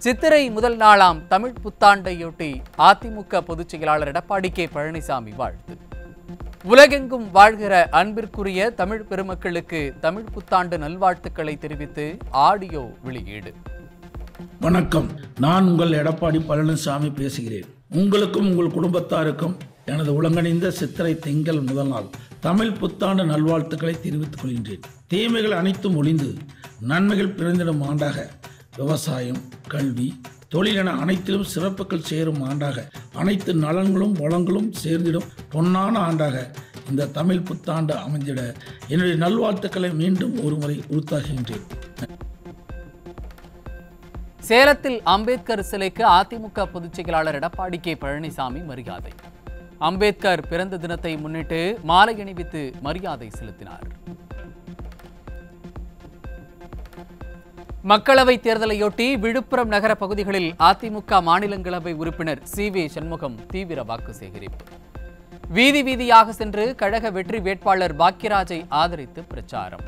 சித்திரை முதல் நாளாம் தமிழ் புத்தாண்டையொட்டி அதிமுக பொதுச் செயலாளர் எடப்பாடி கே பழனிசாமி வாழ்த்து உலகெங்கும் வாழ்கிற அன்பிற்குரிய தமிழ் பெருமக்களுக்கு தமிழ் புத்தாண்டு நல்வாழ்த்துக்களை தெரிவித்து ஆடியோ வெளியீடு வணக்கம் நான் உங்கள் எடப்பாடி பழனிசாமி பேசுகிறேன் உங்களுக்கும் உங்கள் குடும்பத்தாருக்கும் எனது உலகணிந்த சித்திரை திங்கள் முதல் நாள் தமிழ் புத்தாண்டு நல்வாழ்த்துக்களை தெரிவித்துக் கொள்கின்றேன் தீமைகள் அனைத்தும் ஒளிந்து நன்மைகள் பிறந்திடும் ஆண்டாக விவசாயம் கல்வி தொழில் என அனைத்திலும் சிறப்புகள் சேரும் ஆண்டாக அனைத்து நலன்களும் வளங்களும் சேர்ந்திடும் பொன்னான ஆண்டாக இந்த தமிழ் புத்தாண்டு அமைந்திட என்னுடைய நல்வாழ்த்துக்களை மீண்டும் ஒருமுறை உறுத்தாகின்றேன் சேலத்தில் அம்பேத்கர் சிலைக்கு அதிமுக பொதுச் செயலாளர் எடப்பாடி கே பழனிசாமி மரியாதை அம்பேத்கர் பிறந்த தினத்தை முன்னிட்டு மாலை அணிவித்து மரியாதை செலுத்தினார் மக்களவைத் தேர்தலையொட்டி விழுப்புரம் நகர பகுதிகளில் அதிமுக மாநிலங்களவை உறுப்பினர் சி வி சண்முகம் தீவிர வாக்கு சேகரிப்பு வீதி வீதியாக சென்று கழக வெற்றி வேட்பாளர் பாக்கியராஜை ஆதரித்து பிரச்சாரம்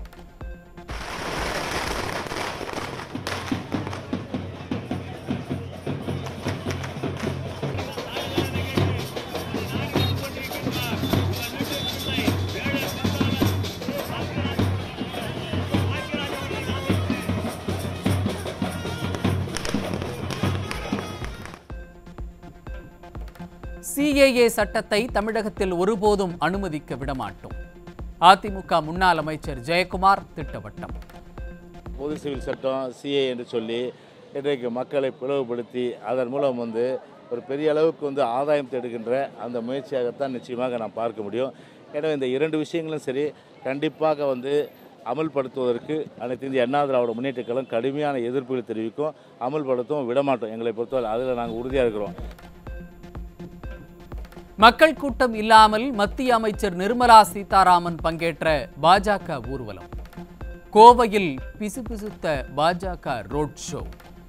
சிஏஏ சட்டத்தை தமிழகத்தில் ஒருபோதும் அனுமதிக்க விடமாட்டோம் அதிமுக முன்னாள் அமைச்சர் ஜெயக்குமார் திட்டவட்டம் பொது சிவில் சட்டம் சிஏ என்று சொல்லி இன்றைக்கு மக்களை பிளவுபடுத்தி அதன் மூலம் வந்து ஒரு பெரிய அளவுக்கு வந்து ஆதாயம் தேடுகின்ற அந்த முயற்சியாகத்தான் நிச்சயமாக நாம் பார்க்க முடியும் எனவே இந்த இரண்டு விஷயங்களும் சரி கண்டிப்பாக வந்து அமல்படுத்துவதற்கு அனைத்து இந்திய அண்ணா திராவிட முன்னேற்ற கழகம் கடுமையான எதிர்ப்புகள் தெரிவிக்கும் அமல்படுத்தவும் விடமாட்டோம் எங்களை பொறுத்தவரை அதில் நாங்கள் உறுதியாக இருக்கிறோம் மக்கள் கூட்டம் இல்லாமல் மத்திய அமைச்சர் நிர்மலா சீதாராமன் பங்கேற்ற பாஜக ஊர்வலம் கோவையில் பிசுபிசுத்த பாஜக ரோட் ஷோ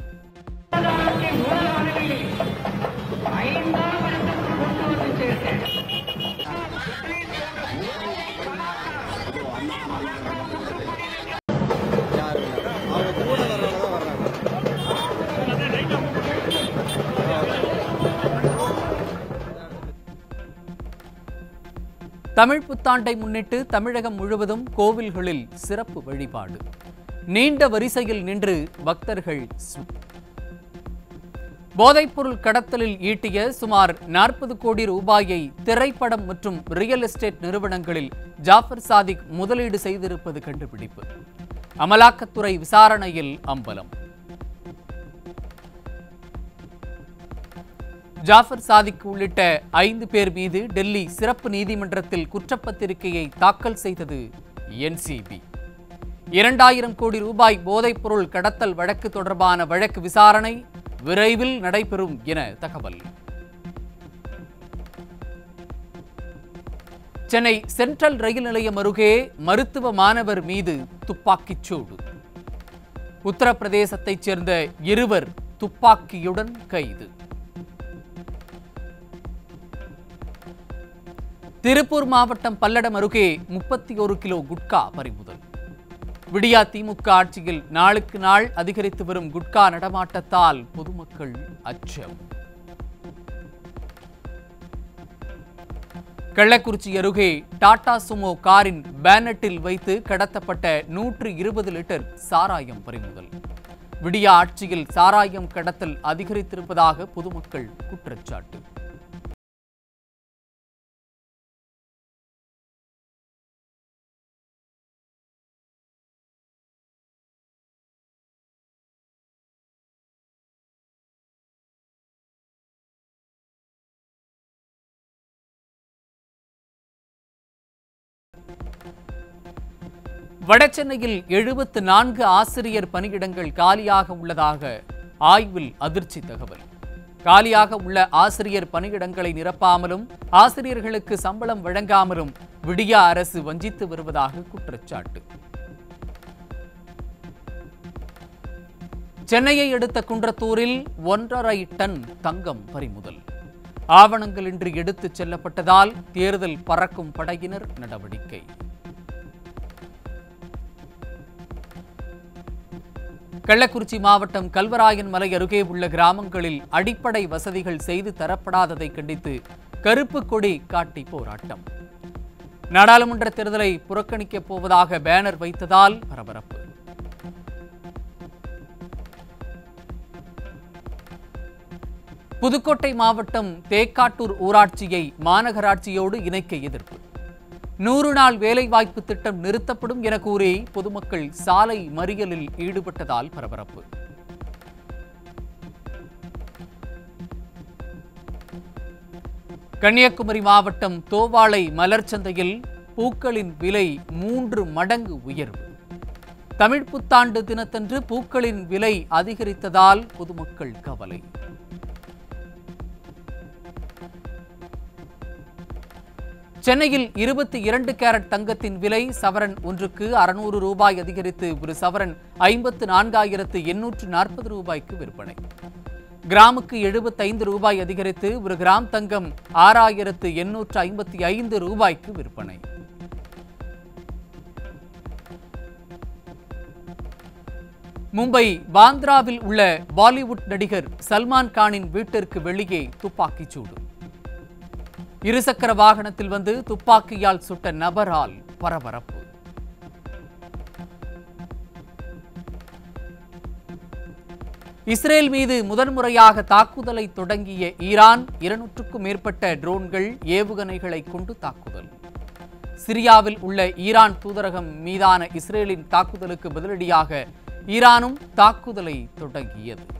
தமிழ் புத்தாண்டை முன்னிட்டு தமிழகம் முழுவதும் கோவில்களில் சிறப்பு வழிபாடு நீண்ட வரிசையில் நின்று பக்தர்கள் சு- போதைப்பொருள் கடத்தலில் ஈட்டிய சுமார் நாற்பது கோடி ரூபாயை திரைப்படம் மற்றும் ரியல் எஸ்டேட் நிறுவனங்களில் ஜாஃபர் சாதிக் முதலீடு செய்திருப்பது கண்டுபிடிப்பு அமலாக்கத்துறை விசாரணையில் அம்பலம் ஜாஃபர் சாதிக் உள்ளிட்ட ஐந்து பேர் மீது டெல்லி சிறப்பு நீதிமன்றத்தில் குற்றப்பத்திரிகையை தாக்கல் செய்தது என்சிபி இரண்டாயிரம் கோடி ரூபாய் போதைப்பொருள் கடத்தல் வழக்கு தொடர்பான வழக்கு விசாரணை விரைவில் நடைபெறும் என தகவல் சென்னை சென்ட்ரல் ரயில் நிலையம் அருகே மருத்துவ மாணவர் மீது துப்பாக்கிச் சூடு உத்தரப்பிரதேசத்தைச் சேர்ந்த இருவர் துப்பாக்கியுடன் கைது திருப்பூர் மாவட்டம் பல்லடம் அருகே முப்பத்தி ஒரு கிலோ குட்கா பறிமுதல் விடியா திமுக ஆட்சியில் நாளுக்கு நாள் அதிகரித்து வரும் குட்கா நடமாட்டத்தால் பொதுமக்கள் அச்சம் கள்ளக்குறிச்சி அருகே டாடா சுமோ காரின் பேனட்டில் வைத்து கடத்தப்பட்ட நூற்று இருபது லிட்டர் சாராயம் பறிமுதல் விடியா ஆட்சியில் சாராயம் கடத்தல் அதிகரித்திருப்பதாக பொதுமக்கள் குற்றச்சாட்டு வடசென்னையில் எழுபத்து நான்கு ஆசிரியர் பணியிடங்கள் காலியாக உள்ளதாக ஆய்வில் அதிர்ச்சி தகவல் காலியாக உள்ள ஆசிரியர் பணியிடங்களை நிரப்பாமலும் ஆசிரியர்களுக்கு சம்பளம் வழங்காமலும் விடியா அரசு வஞ்சித்து வருவதாக குற்றச்சாட்டு சென்னையை அடுத்த குன்றத்தூரில் ஒன்றரை டன் தங்கம் பறிமுதல் ஆவணங்களின்றி எடுத்துச் செல்லப்பட்டதால் தேர்தல் பறக்கும் படையினர் நடவடிக்கை கள்ளக்குறிச்சி மாவட்டம் கல்வராயன் மலை அருகே உள்ள கிராமங்களில் அடிப்படை வசதிகள் செய்து தரப்படாததை கண்டித்து கருப்பு கொடி காட்டி போராட்டம் நாடாளுமன்ற தேர்தலை புறக்கணிக்கப் போவதாக பேனர் வைத்ததால் பரபரப்பு புதுக்கோட்டை மாவட்டம் தேக்காட்டூர் ஊராட்சியை மாநகராட்சியோடு இணைக்க எதிர்ப்பு நூறு நாள் வேலைவாய்ப்பு திட்டம் நிறுத்தப்படும் என கூறி பொதுமக்கள் சாலை மறியலில் ஈடுபட்டதால் பரபரப்பு கன்னியாகுமரி மாவட்டம் தோவாளை மலர் சந்தையில் பூக்களின் விலை மூன்று மடங்கு உயர்வு தமிழ் புத்தாண்டு தினத்தன்று பூக்களின் விலை அதிகரித்ததால் பொதுமக்கள் கவலை சென்னையில் இருபத்தி இரண்டு கேரட் தங்கத்தின் விலை சவரன் ஒன்றுக்கு அறுநூறு ரூபாய் அதிகரித்து ஒரு சவரன் ஐம்பத்து நான்காயிரத்து எண்ணூற்று நாற்பது ரூபாய்க்கு விற்பனை கிராமுக்கு எழுபத்தைந்து ரூபாய் அதிகரித்து ஒரு கிராம் தங்கம் ஆறாயிரத்து எண்ணூற்று ஐம்பத்தி ஐந்து ரூபாய்க்கு விற்பனை மும்பை பாந்த்ராவில் உள்ள பாலிவுட் நடிகர் சல்மான் கானின் வீட்டிற்கு வெளியே துப்பாக்கிச் சூடு இருசக்கர வாகனத்தில் வந்து துப்பாக்கியால் சுட்ட நபரால் பரபரப்பு இஸ்ரேல் மீது முதன்முறையாக தாக்குதலை தொடங்கிய ஈரான் இருநூற்றுக்கும் மேற்பட்ட ட்ரோன்கள் ஏவுகணைகளை கொண்டு தாக்குதல் சிரியாவில் உள்ள ஈரான் தூதரகம் மீதான இஸ்ரேலின் தாக்குதலுக்கு பதிலடியாக ஈரானும் தாக்குதலை தொடங்கியது